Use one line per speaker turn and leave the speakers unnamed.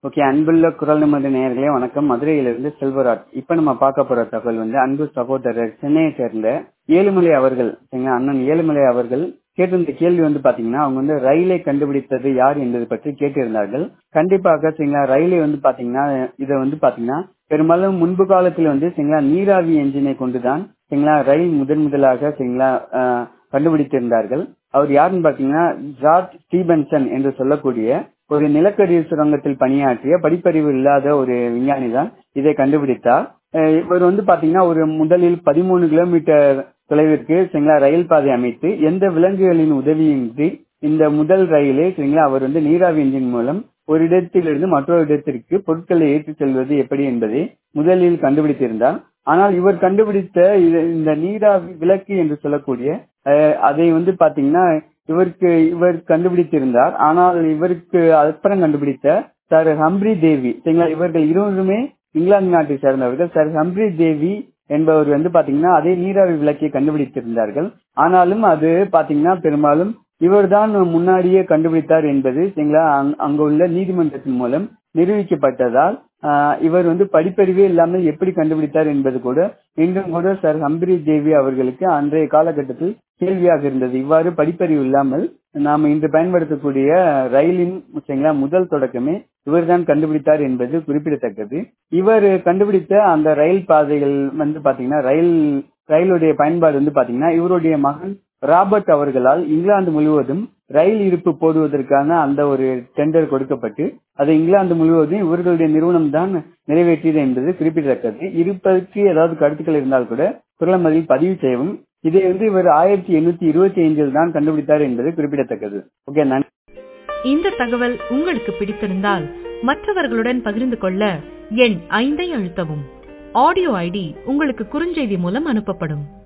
okay அன்புள்ள குரல் நிமிட நேயர்களே வணக்கம் மதுரையிலிருந்து செல்வராஜ் இப்ப நம்ம பார்க்க போற தகவல் வந்து அன்பு சகோதரர் சென்னையை சேர்ந்த ஏழுமலை அவர்கள் சரிங்களா அண்ணன் ஏழுமலை அவர்கள் கேட்டிருந்த கேள்வி வந்து பாத்தீங்கன்னா அவங்க வந்து ரயிலை கண்டுபிடித்தது யார் என்பது பற்றி கேட்டிருந்தார்கள் கண்டிப்பாக சரிங்களா ரயிலை வந்து பாத்தீங்கன்னா இதை வந்து பாத்தீங்கன்னா பெரும்பாலும் முன்பு காலத்தில் வந்து சரிங்களா நீராவி என்ஜினை கொண்டுதான் சரிங்களா ரயில் முதன் முதலாக சரிங்களா ஆஹ், கண்டுபிடித்திருந்தார்கள் அவர் யாருன்னு பாத்தீங்கன்னா ஜார்ஜ் ஸ்டீபன்சன் என்று சொல்லக்கூடிய ஒரு நிலக்கரி சுரங்கத்தில் பணியாற்றிய படிப்பறிவு இல்லாத ஒரு விஞ்ஞானி தான் இதை கண்டுபிடித்தார் அஹ் இவர் வந்து பாத்தீங்கன்னா ஒரு முதலில் பதிமூணு கிலோமீட்டர் தொலைவிற்கு சரிங்களா ரயில் பாதை அமைத்து எந்த விலங்குகளின் உதவியின்றி இந்த முதல் ரயிலை சரிங்களா அவர் வந்து நீராவி என்ஜின் மூலம் ஒரு இடத்திலிருந்து மற்றொரு இடத்திற்கு பொருட்களை ஏற்றிச் செல்வது எப்படி என்பதை முதலில் கண்டுபிடித்திருந்தார் ஆனால் இவர் கண்டுபிடித்த இது- இந்த நீராவி விளக்கு என்று சொல்லக்கூடிய அஹ், அதை வந்து பாத்தீங்கன்னா இவருக்கு இவர் கண்டுபிடித்திருந்தார் ஆனால் இவருக்கு அப்புறம் கண்டுபிடித்த சர் ஹம்ப்ரி தேவி சரிங்களா இவர்கள் இருவருமே இங்கிலாந்து நாட்டை சேர்ந்தவர்கள் சர் ஹம்ப்ரி தேவி என்பவர் வந்து பாத்தீங்கன்னா அதே நீராவி விளக்கை கண்டுபிடித்திருந்தார்கள் ஆனாலும் அது பாத்தீங்கன்னா பெரும்பாலும் இவர்தான் முன்னாடியே கண்டுபிடித்தார் என்பது சரிங்களா அங்க- அங்க உள்ள நீதிமன்றத்தின் மூலம் நிரூபிக்கப்பட்டதால் ஆஹ், இவர் வந்து படிப்பறிவே இல்லாமல் எப்படி கண்டுபிடித்தார் என்பது கூட இன்றும் கூட சர் ஹம்பரி தேவி அவர்களுக்கு அன்றைய காலகட்டத்தில் கேள்வியாக இருந்தது இவ்வாறு படிப்பறிவு இல்லாமல் நாம இன்று பயன்படுத்தக்கூடிய ரயிலின் சரிங்களா முதல் தொடக்கமே இவர்தான் கண்டுபிடித்தார் என்பது குறிப்பிடத்தக்கது இவர் கண்டுபிடித்த அந்த ரயில் பாதைகள் வந்து பாத்தீங்கன்னா ரயில் ரயிலுடைய பயன்பாடு வந்து பாத்தீங்கன்னா இவருடைய மகன் ராபர்ட் அவர்களால் இங்கிலாந்து முழுவதும் ரயில் இருப்பு போடுவதற்கான அந்த ஒரு டெண்டர் கொடுக்கப்பட்டு அதை இங்கிலாந்து முழுவதும் இவர்களுடைய நிறுவனம் தான் நிறைவேற்றியது என்பது குறிப்பிடத்தக்கது இருப்பதற்கு ஏதாவது கருத்துக்கள் இருந்தால் கூட குரலமதில் பதிவு செய்யவும் இதை வந்து இவர் ஆயிரத்தி எண்ணூத்தி இருபத்தி ஐந்தில் தான் கண்டுபிடித்தார் என்பது குறிப்பிடத்தக்கது ஓகே நன்றி
இந்த தகவல் உங்களுக்கு பிடித்திருந்தால் மற்றவர்களுடன் பகிர்ந்து கொள்ள எண் ஐந்தை அழுத்தவும் ஆடியோ ஐடி உங்களுக்கு குறுஞ்செய்தி மூலம் அனுப்பப்படும்